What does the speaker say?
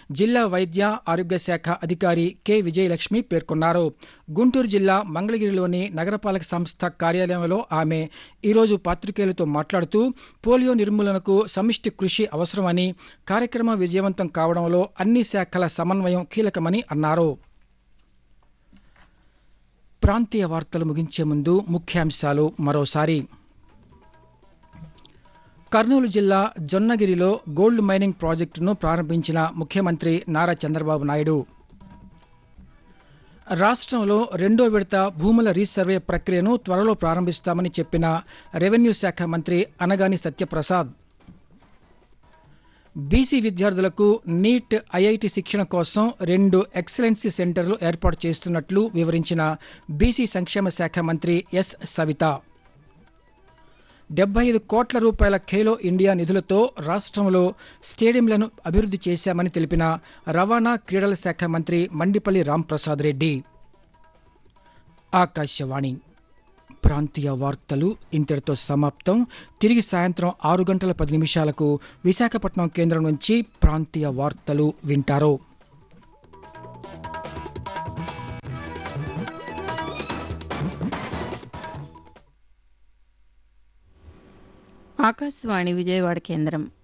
జిల్లా వైద్య ఆరోగ్య శాఖ అధికారి కె విజయలక్ష్మి పేర్కొన్నారు గుంటూరు జిల్లా మంగళగిరిలోని నగరపాలక సంస్థ కార్యాలయంలో ఆమె ఈరోజు పాత్రికేయులతో మాట్లాడుతూ పోలియో నిర్మూలనకు సమిష్టి కృషి అవసరమని కార్యక్రమం విజయవంతం కావడంలో అన్ని శాఖల సమన్వయం కీలకమని అన్నారు ప్రాంతీయ వార్తలు ముగించే ముందు ముఖ్యాంశాలు మరోసారి కర్నూలు జిల్లా జొన్నగిరిలో గోల్డ్ మైనింగ్ ప్రాజెక్టును ప్రారంభించిన ముఖ్యమంత్రి నారా చంద్రబాబు నాయుడు రాష్ట్రంలో రెండో విడత భూముల రీసర్వే ప్రక్రియను త్వరలో ప్రారంభిస్తామని చెప్పిన రెవెన్యూ శాఖ మంత్రి అనగాని సత్యప్రసాద్ బీసీ విద్యార్థులకు నీట్ ఐఐటి శిక్షణ కోసం రెండు ఎక్సలెన్సీ సెంటర్లు ఏర్పాటు చేస్తున్నట్లు వివరించిన బీసీ సంక్షేమ శాఖ మంత్రి ఎస్ సవిత డెబ్బై ఐదు కోట్ల రూపాయల ఖేలో ఇండియా నిధులతో రాష్ట్రంలో స్టేడియంలను అభివృద్ధి చేశామని తెలిపిన రవాణా క్రీడల శాఖ మంత్రి మండిపల్లి రాంప్రసాద్ రెడ్డి ఆకాశవాణి ప్రాంతీయ వార్తలు ఇంతటితో సమాప్తం తిరిగి సాయంత్రం ఆరు గంటల పది నిమిషాలకు విశాఖపట్నం కేంద్రం నుంచి ప్రాంతీయ వార్తలు వింటారు ఆకాశవాణి విజయవాడ కేంద్రం